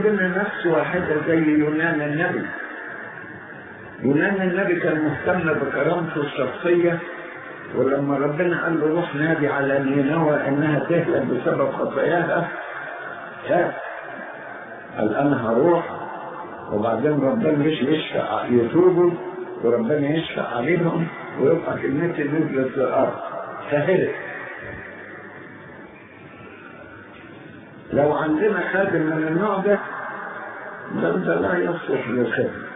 عندنا نفس واحدة زي يونان النبي يونان النبي كان مهتم بكرامته الشخصية ولما ربنا قال له روح نادي على نينوى انها تهلك بسبب خطاياها خاف قال انا هروح وبعدين ربنا مش يشفع يتوبوا وربنا يشفع عليهم ويبقى كلمتي نزلت للارض فهرب لو عندنا خادم من النوع ده ده ده لا يصلح للخدمة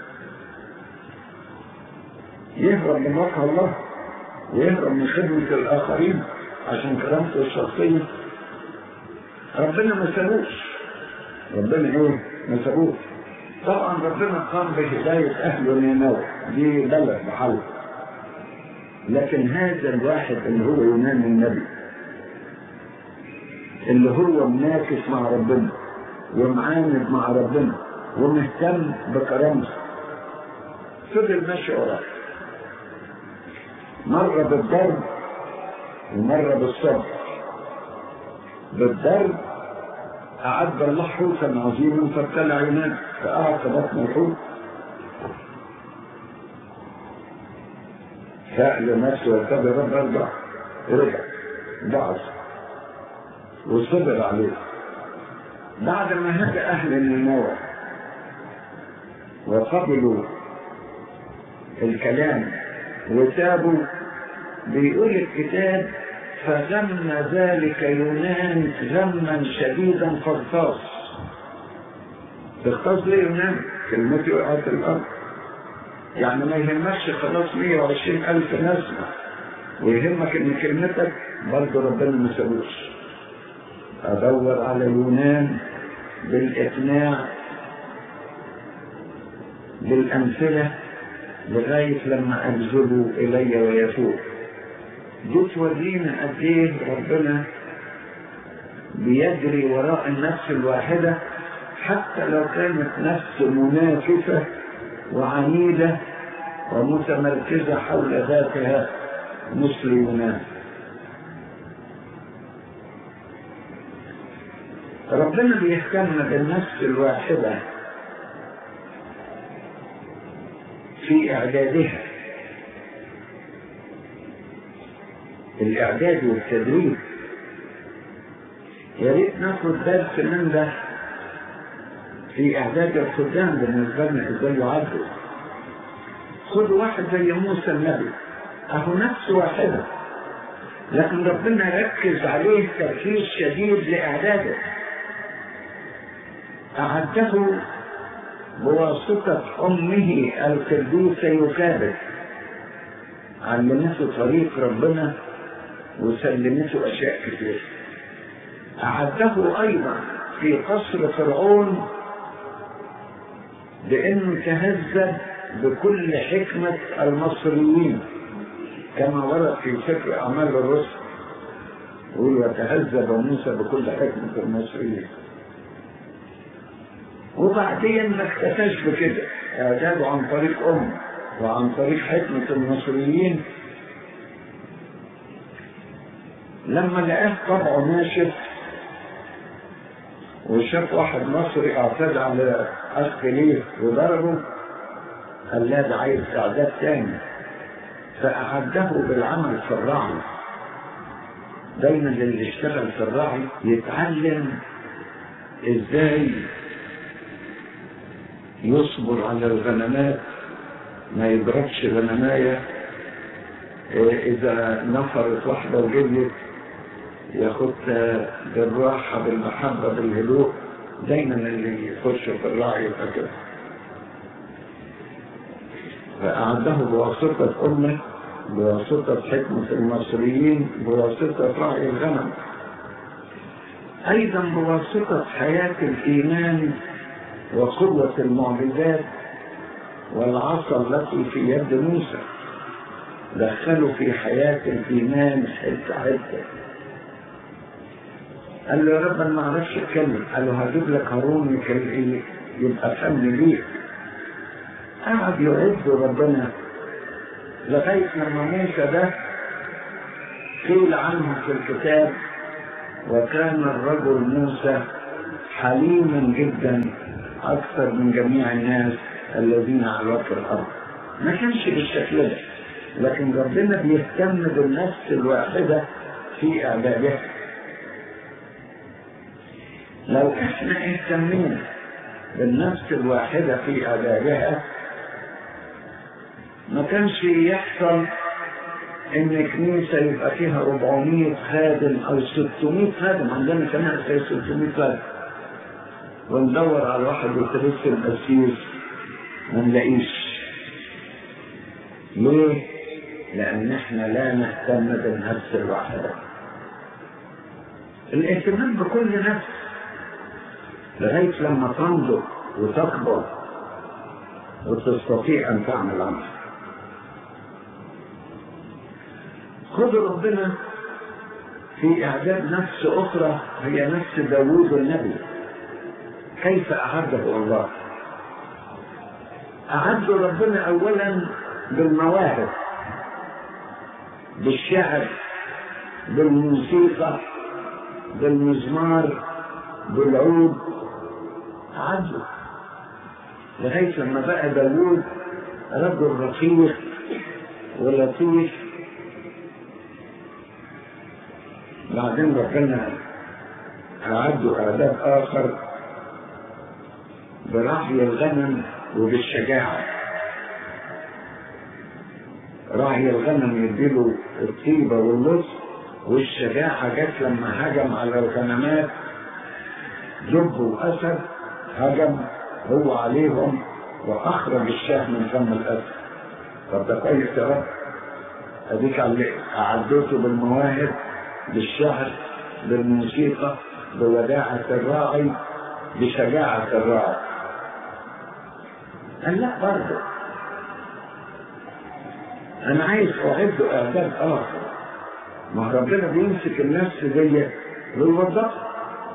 يهرب من وجه الله ويهرب من خدمة الآخرين عشان كرامته الشخصية ربنا ما سابوش ربنا ايه ما سابوش طبعا ربنا قام بهداية أهل نينوى دي بلد بحل لكن هذا الواحد اللي هو يونان النبي اللي هو مناكس مع ربنا ومعاند مع ربنا ومهتم بكرامته فضل ماشي وراه مرة بالضرب ومرة بالصبر بالضرب أعد الله حوتا عظيما فابتلع يونان فأعطى بطن الحوت سأل نفسه وارتبى رب ارجع رجع ضعف وصبر عليه بعد ما هدى أهل النينوى وقبلوا الكلام وتابوا بيقول الكتاب فغم ذلك يونان غما شديدا فاغتاظ تغتاظ ليه يونان؟ كلمتي وقعت في الأرض يعني ما يهمكش خلاص 120 ألف نسمة ويهمك إن كلمتك برضه ربنا ما سابوش أدور على يونان بالإقناع بالأمثلة لغاية لما أجذبوا إلي ويفوق دي تورينا قد إيه ربنا بيجري وراء النفس الواحدة حتى لو كانت نفس منافسة وعنيدة ومتمركزة حول ذاتها مثل يونان ربنا بيهتم بالنفس الواحدة في إعدادها الإعداد والتدريب يا ريت ناخد درس من ده في إعداد الخدام بالنسبة لنا إزاي يعدوا خد واحد زي موسى النبي أهو نفس واحدة لكن ربنا ركز عليه تركيز شديد لإعداده أعده بواسطة أمه القديسة يكابد علمته طريق ربنا وسلمته أشياء كثيرة أعده أيضا في قصر فرعون بأنه تهذب بكل حكمة المصريين كما ورد في سفر أعمال الرسل يقول وتهذب موسى بكل حكمة المصريين وبعدين ما اكتفاش بكده اعداده عن طريق أم وعن طريق حكمة المصريين لما لقاه طبعه ناشف وشاف واحد مصري اعتدى على اخ ليه وضربه قال لا ده عايز اعداد تاني فأعده بالعمل في الرعي دايما اللي يشتغل في الرعي يتعلم ازاي يصبر على الغنمات ما يضربش غنماية إذا نفرت واحدة وجبلت ياخدها بالراحة بالمحبة بالهدوء دايما اللي يخش في الرعي يبقى كده فأعده بواسطة أمه بواسطة حكمة المصريين بواسطة رعي الغنم أيضا بواسطة حياة الإيمان وقوة المعجزات والعصا التي في يد موسى دخلوا في حياة الإيمان حتة حتة قال له يا رب انا ما اعرفش اتكلم قال له هجيب لك هارون يبقى فن ليك قعد يعد ربنا لغاية لما موسى ده قيل عنه في الكتاب وكان الرجل موسى حليما جدا أكثر من جميع الناس الذين على وجه الأرض ما كانش بالشكل ده لكن ربنا بيهتم بالنفس الواحدة في إعدادها لو احنا اهتمينا بالنفس الواحدة في إعدادها ما كانش يحصل ان كنيسة يبقى فيها 400 خادم او 600 خادم عندنا كمان زي 600 خادم وندور على واحد يترسم قسيس ما نلاقيش ليه؟ لأن احنا لا نهتم بالنفس الواحدة الاهتمام بكل نفس لغاية لما تنضج وتكبر وتستطيع أن تعمل عمل خذ ربنا في إعداد نفس أخرى هي نفس داوود النبي كيف أعده الله أعد ربنا أولا بالمواهب بالشعر بالموسيقى بالمزمار بالعود أعده لغاية لما بقى داوود رجل رقيق ولطيف بعدين ربنا أعدوا إعداد آخر برعي الغنم وبالشجاعة راعي الغنم يديله الطيبة واللطف والشجاعة جت لما هجم على الغنمات دب وأسد هجم هو عليهم وأخرج الشاه من فم الأسد طب ده كويس يا رب أديك أعدته بالمواهب بالشعر بالموسيقى بوداعة الراعي بشجاعة الراعي قال لا برضه أنا عايز أعد إعداد آخر ما ربنا بيمسك النفس دي ويوظفها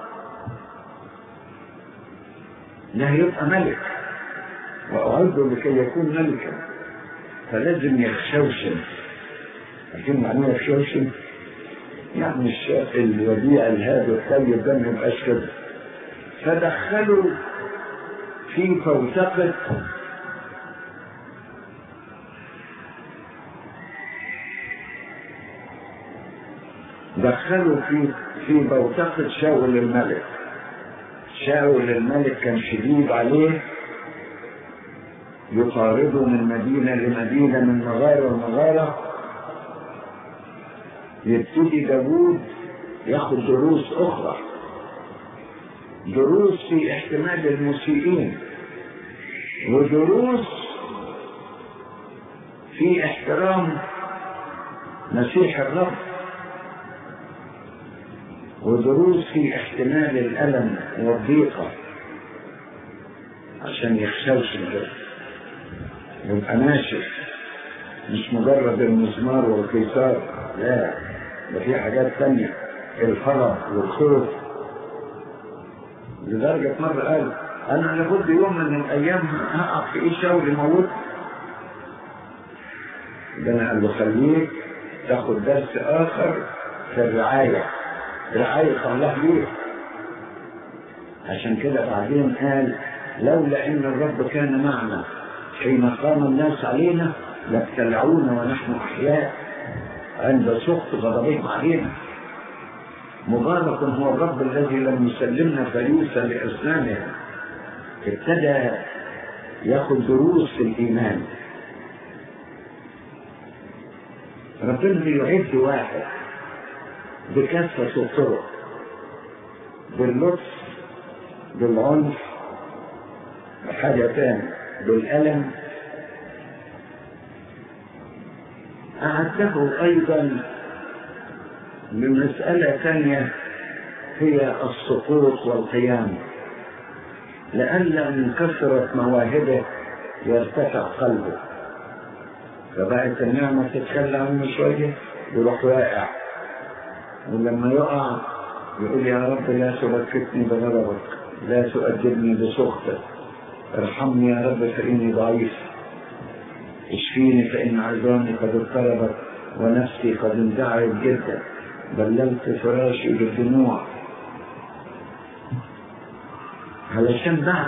لا هيبقى ملك وأعده لكي يكون ملكا فلازم يخشوشن عارفين معناه يخشوشن؟ يعني الشاب الوديع الهادي الطيب ده ما يبقاش كده فدخلوا في فوسقة دخلوا في في بوتقة شاول الملك شاول الملك كان شديد عليه يطارده من مدينة لمدينة من مغارة لمغارة يبتدي داوود ياخد دروس أخرى دروس في احتمال المسيئين ودروس في احترام مسيح الرب ودروس في احتمال الألم والضيقة عشان يخشوش كده يبقى ناشف مش مجرد المزمار والقيثار لا ده في حاجات تانية الهرب والخوف لدرجة مرة قال أنا لابد يوم من الأيام هقع في إيه شاول يموت ده أنا قال له خليك تاخد درس آخر في الرعاية رعاية الله ليه عشان كده بعدين قال لولا ان الرب كان معنا حين قام الناس علينا لابتلعونا ونحن احياء عند سخط غضبهم علينا مبارك هو الرب الذي لم يسلمنا فريسا لاسناننا ابتدى ياخذ دروس في الايمان ربنا بيعد واحد بكافة الطرق باللطف بالعنف بحاجة تانية بالألم أعده أيضا لمسألة ثانية هي السقوط والقيام لئلا من كثرة مواهبه يرتفع قلبه فبقت النعمة تتخلى عنه شوية يروح واقع ولما يقع يقول يا رب لا تبكتني بغضبك لا تؤدبني بسخطك ارحمني يا رب فإني ضعيف اشفيني فإن عظامي قد اضطربت ونفسي قد اندعت جدا بللت فراشي بالدموع علشان بعد